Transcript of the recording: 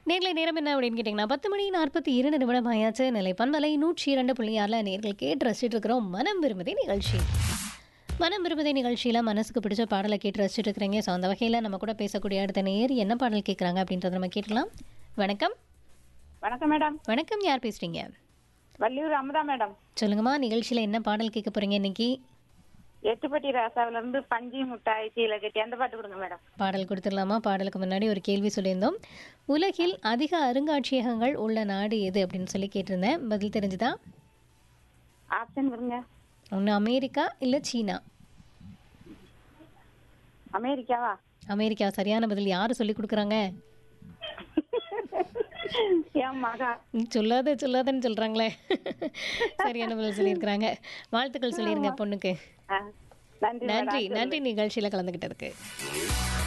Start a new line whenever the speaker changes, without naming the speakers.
நேர்களை நேரம் என்ன அப்படின்னு கேட்டிங்கன்னா பத்து மணி நாற்பத்தி இரண்டு நிமிடம் ஆயாச்சு நிலை பண்பலை நூற்றி இரண்டு புள்ளி ஆறில் நேர்கள் கேட்டு ரசிச்சுட்டு இருக்கிறோம் மனம் விரும்புதே நிகழ்ச்சி மனம் விரும்புதே நிகழ்ச்சியில் மனசுக்கு பிடிச்ச பாடலை கேட்டு ரசிச்சுட்டு இருக்கிறீங்க ஸோ அந்த வகையில் நம்ம கூட பேசக்கூடிய அடுத்த நேர் என்ன பாடல் கேட்குறாங்க அப்படின்றத நம்ம கேட்கலாம் வணக்கம்
வணக்கம் மேடம்
வணக்கம் யார் பேசுகிறீங்க
வள்ளியூர் அமுதா மேடம்
சொல்லுங்கம்மா நிகழ்ச்சியில் என்ன பாடல் கேட்க போகிறீங்க இன்னைக்கு
எட்டுப்பட்டி ராசாவில இருந்து பஞ்சு முட்டாய் சீலை கட்டி அந்த பாட்டு கொடுங்க மேடம்
பாடல் கொடுத்துடலாமா பாடலுக்கு முன்னாடி ஒரு கேள்வி சொல்லியிருந்தோம் உலகில் அதிக அருங்காட்சியகங்கள் உள்ள நாடு எது அப்படின்னு சொல்லி கேட்டிருந்தேன் பதில் தெரிஞ்சுதா
ஆப்ஷன் கொடுங்க
ஒன்று அமெரிக்கா இல்லை சீனா
அமெரிக்காவா
அமெரிக்கா சரியான பதில் யார் சொல்லி கொடுக்குறாங்க
என் மகா
ம், சொல்லாத சொல்லாதன்னு சொல்கிறாங்களே சரியான பதில் சொல்லியிருக்கிறாங்க வாழ்த்துக்கள் சொல்லிடுங்க பொண்ணுக்கு
ஆ, நன்றி மேடம்
நன்றி நன்றி நிகழ்ச்சியில் கலந்துக்கிட்டதுக்கு